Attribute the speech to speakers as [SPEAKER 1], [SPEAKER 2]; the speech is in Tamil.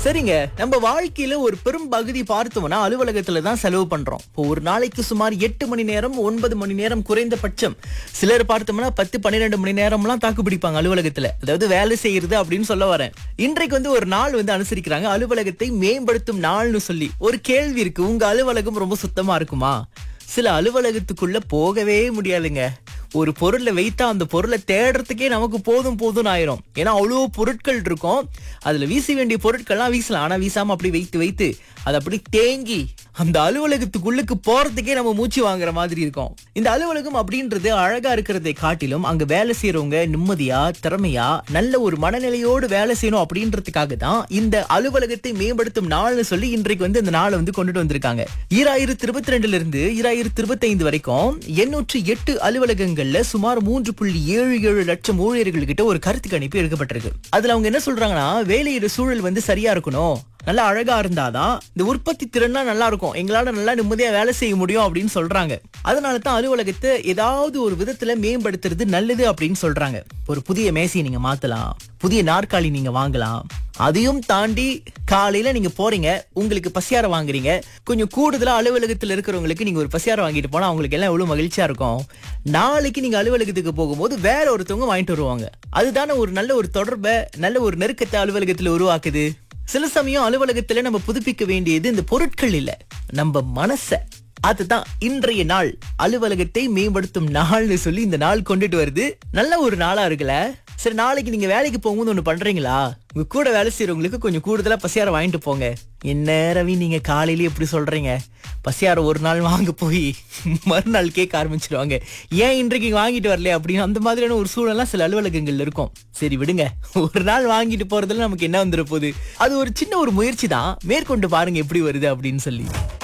[SPEAKER 1] சரிங்க நம்ம வாழ்க்கையில ஒரு பெரும் பகுதி பார்த்தோம்னா அலுவலகத்துல தான் செலவு பண்றோம் இப்போ ஒரு நாளைக்கு சுமார் எட்டு மணி நேரம் ஒன்பது மணி நேரம் குறைந்தபட்சம் சிலர் பார்த்தோம்னா பத்து பன்னிரெண்டு மணி நேரம்லாம் தாக்கு பிடிப்பாங்க அலுவலகத்துல அதாவது வேலை செய்யறது அப்படின்னு சொல்ல வரேன் இன்றைக்கு வந்து ஒரு நாள் வந்து அனுசரிக்கிறாங்க அலுவலகத்தை மேம்படுத்தும் நாள்னு சொல்லி ஒரு கேள்வி இருக்கு உங்க அலுவலகம் ரொம்ப சுத்தமா இருக்குமா சில அலுவலகத்துக்குள்ள போகவே முடியாதுங்க ஒரு பொருளை வைத்தா அந்த பொருளை தேடுறதுக்கே நமக்கு போதும் போதும்னு ஆயிரும் ஏன்னா அவ்வளோ பொருட்கள் இருக்கும் அதுல வீச வேண்டிய பொருட்கள்லாம் வீசலாம் ஆனா வீசாம அப்படி வைத்து வைத்து அது அப்படி தேங்கி அந்த அலுவலகத்துக்குள்ளுக்கு போறதுக்கே நம்ம மூச்சு வாங்குற மாதிரி இருக்கும் இந்த அலுவலகம் அப்படின்றது அழகா இருக்கிறதை காட்டிலும் அங்க வேலை செய்யறவங்க நிம்மதியா திறமையா நல்ல ஒரு மனநிலையோடு வேலை செய்யணும் அப்படின்றதுக்காக தான் இந்த அலுவலகத்தை மேம்படுத்தும் நாள்னு சொல்லி இன்றைக்கு வந்து இந்த நாளை வந்து கொண்டுட்டு வந்திருக்காங்க ஈராயிரத்தி இருபத்தி ரெண்டுல இருந்து ஈராயிரத்தி இருபத்தி ஐந்து வரைக்கும் எண்ணூற்றி எட்டு அலுவலகங்கள்ல சுமார் மூன்று புள்ளி ஏழு ஏழு லட்சம் ஊழியர்கள் கிட்ட ஒரு கருத்து கணிப்பு எடுக்கப்பட்டிருக்கு அதுல அவங்க என்ன சொல்றாங்கன்னா வேலையிட சூழல் வந்து சரியா இருக்கணும் நல்லா அழகா இருந்தாதான் இந்த உற்பத்தி திறன்லாம் நல்லா இருக்கும் எங்களால நல்லா நிம்மதியா வேலை செய்ய முடியும் அப்படின்னு சொல்றாங்க அதனால தான் அலுவலகத்தை ஏதாவது ஒரு விதத்துல மேம்படுத்துறது நல்லது அப்படின்னு சொல்றாங்க ஒரு புதிய மேசையை நீங்க மாத்தலாம் புதிய நாற்காலி நீங்க வாங்கலாம் அதையும் தாண்டி காலையில நீங்க போறீங்க உங்களுக்கு பசியார வாங்குறீங்க கொஞ்சம் கூடுதலா அலுவலகத்துல இருக்கிறவங்களுக்கு நீங்க ஒரு பசியார வாங்கிட்டு போனா அவங்களுக்கு எல்லாம் எவ்வளவு மகிழ்ச்சியா இருக்கும் நாளைக்கு நீங்க அலுவலகத்துக்கு போகும்போது வேற ஒருத்தவங்க வாங்கிட்டு வருவாங்க அதுதானே ஒரு நல்ல ஒரு தொடர்பை நல்ல ஒரு நெருக்கத்தை அலுவலகத்துல உருவாக்குது சில சமயம் அலுவலகத்துல நம்ம புதுப்பிக்க வேண்டியது இந்த பொருட்கள் இல்ல நம்ம மனச அதுதான் இன்றைய நாள் அலுவலகத்தை மேம்படுத்தும் நாள்னு சொல்லி இந்த நாள் கொண்டுட்டு வருது நல்ல ஒரு நாளா இருக்குல்ல சரி நாளைக்கு நீங்க வேலைக்கு போகும்போது ஒண்ணு பண்றீங்களா உங்க கூட வேலை செய்யறவங்களுக்கு கொஞ்சம் கூடுதலா பசியார வாங்கிட்டு போங்க என்ன ரவி நீங்க காலையிலேயே எப்படி சொல்றீங்க பசியார ஒரு நாள் வாங்க போய் மறுநாள் கேட்க ஆரம்பிச்சிருவாங்க ஏன் இன்றைக்கு வாங்கிட்டு வரல அப்படின்னு அந்த மாதிரியான ஒரு சூழலாம் சில அலுவலகங்கள்ல இருக்கும் சரி விடுங்க ஒரு நாள் வாங்கிட்டு போறதுல நமக்கு என்ன வந்துட போகுது அது ஒரு சின்ன ஒரு முயற்சி தான் மேற்கொண்டு பாருங்க எப்படி வருது அப்படின்னு சொல்லி